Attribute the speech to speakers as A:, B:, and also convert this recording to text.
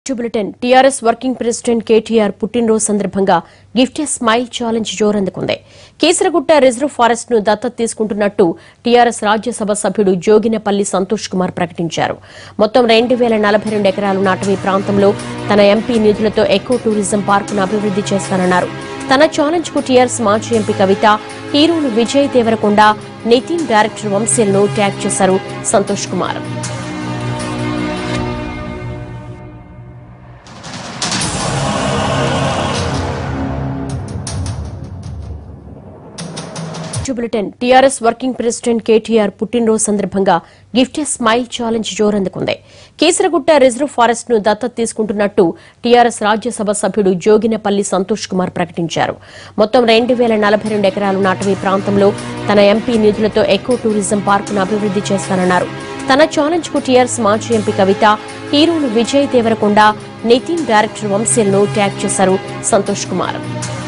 A: bulletin TRS working president KTR పుట్టినరోజు సందర్భంగా gift a smile challenge జోరందుకుంది కేసరగుట్ట రిజర్వ్ ఫారెస్ట్ ను దత్తత తీసుకుంటున్నట్టు టీఆర్ఎస్ రాజ్యసభ సభ్యుడు జోగినపల్లి సంతోష్ కుమార్ ప్రకటించారు మొత్తం రెండు వేల నలభై రెండు ఎకరాలు నాటవీ ప్రాంతంలో తన ఎంపీ నిధులతో ఎకో టూరిజం పార్కును అభివృద్ది చేస్తానన్నారు తన ఛాలెంజ్ కు టీఆర్ఎస్ మాజీ ఎంపీ కవిత హీరోలు విజయ్ దేవరకొండ నితిన్ డైరెక్టర్ వంశీలను ట్యాగ్ చేశారు Santosh Kumar bulletin TRS working president KTR పుట్టినరోజు సందర్భంగా గిఫ్ట్ ఏ స్మైల్ ఛాలెంజ్ జోరందుకుంది కేసరగుట్ట రిజర్వ్ ఫారెస్ట్ ను దత్తత తీసుకుంటున్నట్టు టీఆర్ఎస్ రాజ్యసభ సభ్యుడు జోగినపల్లి సంతోష్ కుమార్ ప్రకటించారు మొత్తం రెండు వేల నలభై రెండు ఎకరాలు నాటవీ ప్రాంతంలో తన ఎంపీ నిధులతో ఎకో టూరిజం పార్కును అభివృద్ది చేస్తానన్నారు తన ఛాలెంజ్ కు టీఆర్ఎస్ మాజీ ఎంపీ కవిత హీరోలు విజయ్ దేవరకొండ నితిన్ డైరెక్టర్ వంశీలను ట్యాగ్ చేశారు సంతోష్ కుమార్